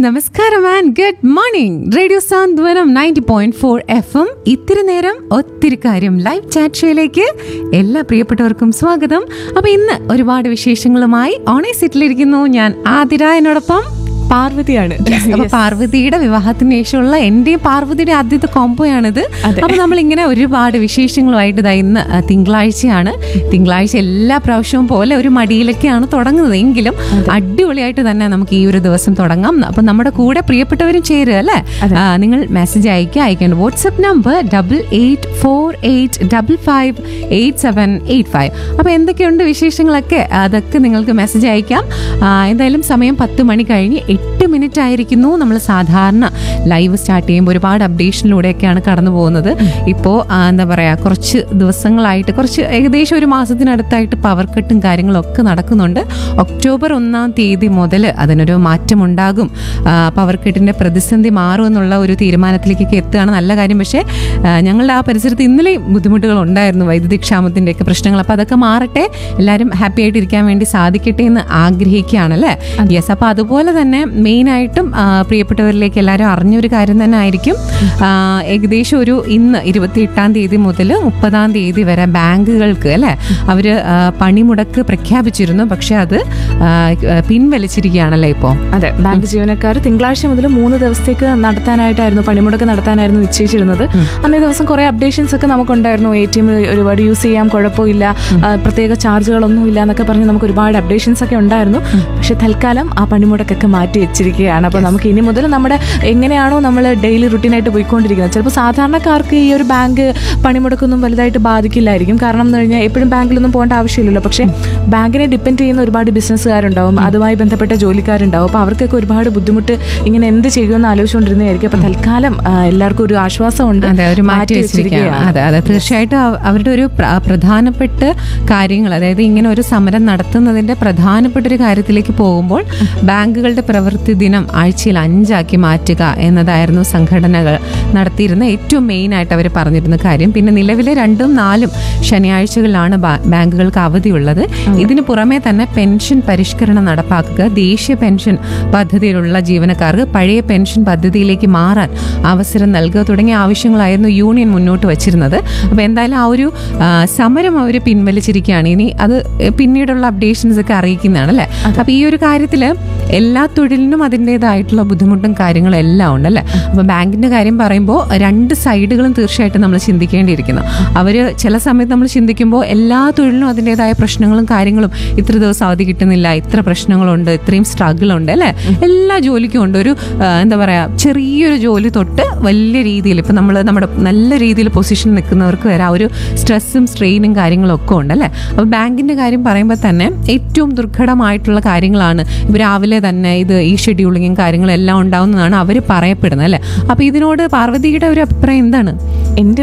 നമസ്കാരം and good morning radio Santhwanam ninety point four F M ഇത്തിരി നേരം ഒത്തിരി കാര്യം ലൈവ് ചാറ്റ് ഷോയിലേക്ക് എല്ലാ പ്രിയപ്പെട്ടവർക്കും സ്വാഗതം അപ്പൊ ഇന്ന് ഒരുപാട് വിശേഷങ്ങളുമായി ഓണേ സെറ്റിലിരിക്കുന്നു ഞാൻ ആതിര എന്നോടൊപ്പം പാർവതിയാണ് അപ്പൊ പാർവതിയുടെ വിവാഹത്തിന് ശേഷമുള്ള എന്റെയും പാർവതിയുടെ ആദ്യത്തെ കോംബോയാണിത് അപ്പൊ നമ്മൾ ഇങ്ങനെ ഒരുപാട് വിശേഷങ്ങളുമായിട്ട് ഇതാ ഇന്ന് ആ, തിങ്കളാഴ്ചയാണ് തിങ്കളാഴ്ച എല്ലാ പ്രാവശ്യവും പോലെ ഒരു മടിയിലൊക്കെയാണ് തുടങ്ങുന്നത് എങ്കിലും അടിപൊളിയായിട്ട് തന്നെ നമുക്ക് ഈ ഒരു ദിവസം തുടങ്ങാം അപ്പൊ നമ്മുടെ കൂടെ പ്രിയപ്പെട്ടവരും ചേരുക അല്ലേ ആ, നിങ്ങൾ മെസ്സേജ് അയക്കുക അയക്കേണ്ട WhatsApp number double eight four eight double five eight seven eight five അപ്പൊ എന്തൊക്കെയുണ്ട് വിശേഷങ്ങളൊക്കെ അതൊക്കെ നിങ്ങൾക്ക് മെസ്സേജ് അയക്കാം ആ, എന്തായാലും സമയം പത്ത് മണി കഴിഞ്ഞ് എട്ട് മിനിറ്റ് ആയിരിക്കുന്നു നമ്മൾ സാധാരണ ലൈവ് സ്റ്റാർട്ട് ചെയ്യുമ്പോൾ ഒരുപാട് അപ്ഡേഷനിലൂടെയൊക്കെയാണ് കടന്നു പോകുന്നത് ഇപ്പോൾ എന്താ പറയുക കുറച്ച് ദിവസങ്ങളായിട്ട് കുറച്ച് ഏകദേശം ഒരു മാസത്തിനടുത്തായിട്ട് പവർ കട്ടും കാര്യങ്ങളൊക്കെ നടക്കുന്നുണ്ട് ഒക്ടോബർ ഒന്നാം തീയതി മുതൽ അതിനൊരു മാറ്റമുണ്ടാകും ആ, പവർ കട്ടിൻ്റെ പ്രതിസന്ധി മാറും എന്നുള്ള ഒരു തീരുമാനത്തിലേക്കൊക്കെ എത്തുകയാണ് നല്ല കാര്യം പക്ഷേ ആ, ഞങ്ങളുടെ ആ പരിസരത്ത് ഇന്നലെയും ബുദ്ധിമുട്ടുകൾ ഉണ്ടായിരുന്നു വൈദ്യുതി ക്ഷാമത്തിൻ്റെയൊക്കെ പ്രശ്നങ്ങൾ അപ്പോൾ അതൊക്കെ മാറട്ടെ എല്ലാവരും ഹാപ്പി ആയിട്ട് ഇരിക്കാൻ വേണ്ടി സാധിക്കട്ടെ എന്ന് ആഗ്രഹിക്കുകയാണല്ലേ യെസ് അപ്പോൾ അതുപോലെ തന്നെ മെയിനായിട്ടും പ്രിയപ്പെട്ടവരിലേക്ക് എല്ലാവരും അറിഞ്ഞൊരു കാര്യം തന്നെ ആയിരിക്കും ആ, ഏകദേശം ഒരു ഇന്ന് ഇരുപത്തി എട്ടാം തീയതി മുതൽ മുപ്പതാം തീയതി വരെ ബാങ്കുകൾക്ക് അല്ലേ അവർ പണിമുടക്ക് പ്രഖ്യാപിച്ചിരുന്നു പക്ഷെ അത് ആ, പിൻവലിച്ചിരിക്കുകയാണല്ലേ ഇപ്പോൾ അതെ ബാങ്ക് ജീവനക്കാർ തിങ്കളാഴ്ച മുതൽ മൂന്ന് ദിവസത്തേക്ക് നടത്താനായിട്ടായിരുന്നു പണിമുടക്ക് നടത്താനായിരുന്നു നിശ്ചയിച്ചിരുന്നത് അന്നേ ദിവസം കുറെ അപ്ഡേഷൻസ് ഒക്കെ നമുക്കുണ്ടായിരുന്നു എ ടി എം ഒരുപാട് യൂസ് ചെയ്യാം കുഴപ്പമില്ല ആ, പ്രത്യേക ചാർജുകളൊന്നും ഇല്ല എന്നൊക്കെ പറഞ്ഞ് നമുക്ക് ഒരുപാട് അപ്ഡേഷൻസ് ഒക്കെ ഉണ്ടായിരുന്നു പക്ഷെ തൽക്കാലം ആ പണിമുടക്കൊക്കെ മാറ്റി വെച്ചിരിക്കുകയാണ് അപ്പോൾ നമുക്ക് ഇനി മുതൽ നമ്മുടെ എങ്ങനെയാണോ നമ്മൾ ഡെയിലി റുട്ടീനായിട്ട് പോയിക്കൊണ്ടിരിക്കുന്നത് ചിലപ്പോൾ സാധാരണക്കാർക്ക് ഈ ഒരു ബാങ്ക് പണിമുടക്കൊന്നും വലുതായിട്ട് ബാധിക്കില്ലായിരിക്കും കാരണം എന്ന് കഴിഞ്ഞാൽ എപ്പോഴും ബാങ്കിലൊന്നും പോകേണ്ട ആവശ്യമില്ലല്ലോ പക്ഷേ ബാങ്കിനെ ഡിപ്പെൻഡ് ചെയ്യുന്ന ഒരുപാട് ബിസിനസ്സുകാരുണ്ടാവും അതുമായി ബന്ധപ്പെട്ട ജോലിക്കാരുണ്ടാവും അപ്പോൾ അവർക്കൊക്കെ ഒരുപാട് ബുദ്ധിമുട്ട് ഇങ്ങനെ എന്ത് ചെയ്യുമെന്ന് ആലോചിച്ചുകൊണ്ടിരുന്നതായിരിക്കും അപ്പോൾ തൽക്കാലം ആ, എല്ലാവർക്കും ഒരു ആശ്വാസമുണ്ട് അതെ ഒരു മാറ്റി വെച്ചിരിക്കുകയാണ് അതെ അതെ തീർച്ചയായിട്ടും അവ- അവരുടെ ഒരു പ്ര- പ്രധാനപ്പെട്ട കാര്യങ്ങൾ അതായത് ഇങ്ങനെ ഒരു സമരം നടത്തുന്നതിന്റെ പ്രധാനപ്പെട്ട ഒരു കാര്യത്തിലേക്ക് പോകുമ്പോൾ ബാങ്കുകളുടെ പ്രവൃത്തി ദിനം ആഴ്ചയിൽ അഞ്ചാക്കി മാറ്റുക എന്നതായിരുന്നു സംഘടനകൾ നടത്തിയിരുന്ന ഏറ്റവും മെയിൻ ആയിട്ട് അവർ പറഞ്ഞിരുന്ന കാര്യം പിന്നെ നിലവിലെ രണ്ടും നാലും ശനിയാഴ്ചകളിലാണ് ബാ- ബാങ്കുകൾക്ക് അവധിയുള്ളത് ഇതിന് പുറമെ തന്നെ പെൻഷൻ പരിഷ്കരണം നടപ്പാക്കുക ദേശീയ പെൻഷൻ പദ്ധതിയിലുള്ള ജീവനക്കാർക്ക് പഴയ പെൻഷൻ പദ്ധതിയിലേക്ക് മാറാൻ അവസരം നൽകുക തുടങ്ങിയ ആവശ്യങ്ങളായിരുന്നു യൂണിയൻ മുന്നോട്ട് വച്ചിരുന്നത് അപ്പോൾ എന്തായാലും ആ ഒരു ആ, സമരം അവർ പിൻവലിച്ചിരിക്കുകയാണ് ഇനി അത് പിന്നീടുള്ള അപ്ഡേഷൻസ് ഒക്കെ അറിയിക്കുന്നതാണ് അല്ലേ അപ്പോൾ ഈ ഒരു കാര്യത്തിൽ എല്ലാ തൊഴിലിനും അതിൻ്റെതായിട്ടുള്ള ബുദ്ധിമുട്ടും കാര്യങ്ങളും എല്ലാം ഉണ്ട് അല്ലേ അപ്പോൾ ബാങ്കിൻ്റെ കാര്യം പറയുമ്പോൾ രണ്ട് സൈഡുകളും തീർച്ചയായിട്ടും നമ്മൾ ചിന്തിക്കേണ്ടിയിരിക്കുന്നു അവർ ചില സമയത്ത് നമ്മൾ ചിന്തിക്കുമ്പോൾ എല്ലാ തൊഴിലിനും അതിൻ്റെതായ പ്രശ്നങ്ങളും കാര്യങ്ങളും ഇത്ര ദിവസം അവധി കിട്ടുന്നില്ല ഇത്ര പ്രശ്നങ്ങളുണ്ട് ഇത്രയും സ്ട്രഗിൾ ഉണ്ട് അല്ലേ എല്ലാ ജോലിക്കും ഉണ്ട് ഒരു ആ, എന്താ പറയുക ചെറിയൊരു ജോലി തൊട്ട് വലിയ രീതിയിൽ ഇപ്പം നമ്മൾ നമ്മുടെ നല്ല രീതിയിൽ പൊസിഷനിൽ നിൽക്കുന്നവർക്ക് വരെ ആ ഒരു സ്ട്രെസ്സും സ്ട്രെയിനും കാര്യങ്ങളും ഒക്കെ ഉണ്ട് അല്ലേ അപ്പോൾ ബാങ്കിൻ്റെ കാര്യം പറയുമ്പോൾ തന്നെ ഏറ്റവും ദുർഘടമായിട്ടുള്ള കാര്യങ്ങളാണ് ഇപ്പോൾ രാവിലെ തന്നെ ഇത് ഈ ഷെഡ്യൂളിങ്ങും കാര്യങ്ങളും എല്ലാം ഉണ്ടാവുന്നതാണ് അവർ പറയപ്പെടുന്നത് അല്ലേ അപ്പോൾ ഇതിനോട് പാർവതിയുടെ ഒരു അഭിപ്രായം എന്താണ് എൻ്റെ